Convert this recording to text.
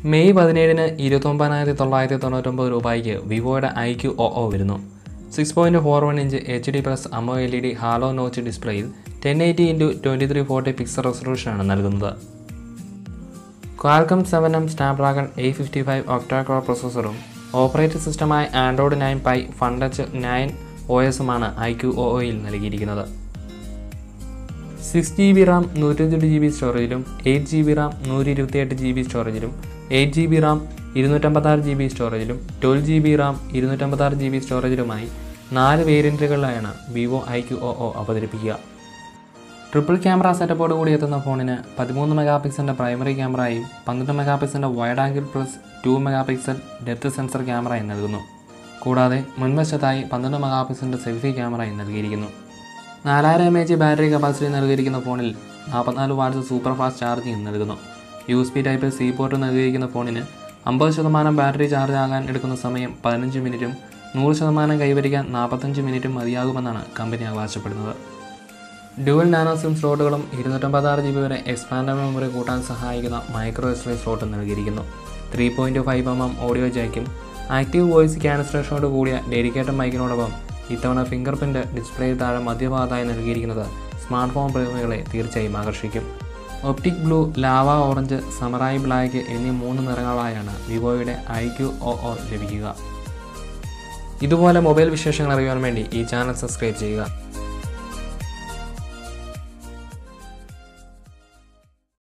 May പതിനേഴിന് ഇരുപത്തൊമ്പതിനായിരത്തി തൊള്ളായിരത്തി തൊണ്ണൂറ്റൊമ്പത് രൂപയ്ക്ക് വിവോയുടെ ഐ ക്യു ഒ ഒ വരുന്നു six point four one inch H D plus AMOLED halo notch ഡിസ്പ്ലേയിൽ ten eighty into twenty three forty pixel റെസൊല്യൂഷനാണ് നൽകുന്നത് Qualcomm seven M Snapdragon eight fifty five octacore പ്രൊസസ്സറും operating സിസ്റ്റമായ Android nine pie Funtouch nine O എസുമാണ് I Q O ഒയിൽ നൽകിയിരിക്കുന്നത് six G B RAM നൂറ്റഞ്ചെട്ട് G B സ്റ്റോറേജിലും eight G B RAM നൂറ്റി ഇരുപത്തിയെട്ട് ജി ബി സ്റ്റോറേജിലും എയ്റ്റ് ജി ബി റാം ഇരുന്നൂറ്റമ്പത്താറ് ജി ബി സ്റ്റോറേജിലും ട്വൽവ് ജി ബി റാം ഇരുന്നൂറ്റമ്പത്താറ് ജി ബി സ്റ്റോറേജിലുമായി നാല് വേരിയൻറ്റുകളിലായാണ് Vivo I Q O O അവതരിപ്പിക്കുക ട്രിപ്പിൾ ക്യാമറ സെറ്റപ്പോട് കൂടി എത്തുന്ന ഫോണിന് പതിമൂന്ന് മെഗാ പിക്സലിൻ്റെ പ്രൈമറി ക്യാമറയും പന്ത്രണ്ട് മെഗാ പിക്സലിൻ്റെ wide angle plus two mega pixel depth sensor ക്യാമറയും നൽകുന്നു കൂടാതെ മുൻവശത്തായി പന്ത്രണ്ട് മെഗാ പിക്സലിൻ്റെ സെൽഫി ക്യാമറയും നൽകിയിരിക്കുന്നു നാലായിരം എം എച്ച് ബാറ്ററി കപ്പാസിറ്റി നൽകിയിരിക്കുന്ന ഫോണിൽ നാൽപ്പത്തിനാല് വാട്ട്സ് സൂപ്പർ ഫാസ്റ്റ് ചാർജിങ് നൽകുന്നു U S B type C port നൽകിയിരിക്കുന്ന ഫോണിന് അമ്പത് ശതമാനം ബാറ്ററി ചാർജ് ആകാൻ എടുക്കുന്ന സമയം പതിനഞ്ച് മിനിറ്റും നൂറ് ശതമാനം കൈവരിക്കാൻ നാൽപ്പത്തഞ്ച് മിനിറ്റും മതിയാകുമെന്നാണ് കമ്പനി അവകാശപ്പെടുന്നത് ഡ്യുവൽ നാനോ സിം സ്ലോട്ടുകളും ഇരുന്നൂറ്റമ്പത്താറ് ജി ബി വരെ എക്സ്പാൻഡബിൾ മെമ്മറി കൂട്ടാൻ സഹായിക്കുന്ന മൈക്രോ എസ് ഡി സ്ലോട്ടും നൽകിയിരിക്കുന്നു three point five M M audio ജാക്കും ആക്റ്റീവ് വോയിസ് ക്യാൻസലേഷനോട് കൂടിയ ഡെഡിക്കേറ്റഡ് മൈക്കിനോടൊപ്പം ഇത്തവണ ഫിംഗർ പ്രിൻ്റ് ഡിസ്പ്ലേയിൽ താഴെ മധ്യഭാഗത്തായി നൽകിയിരിക്കുന്നത് സ്മാർട്ട് ഫോൺ പ്രേമികളെ തീർച്ചയായും ആകർഷിക്കും optic blue lava orange samurai black എന്നീ മൂന്ന് നിറങ്ങളായാണ് വിവോയുടെ ഐ ക്യു ഒ ഒ ലഭിക്കുക ഇതുപോലെ മൊബൈൽ വിശേഷങ്ങൾ അറിയാൻ വേണ്ടി ഈ ചാനൽ സബ്സ്ക്രൈബ് ചെയ്യുക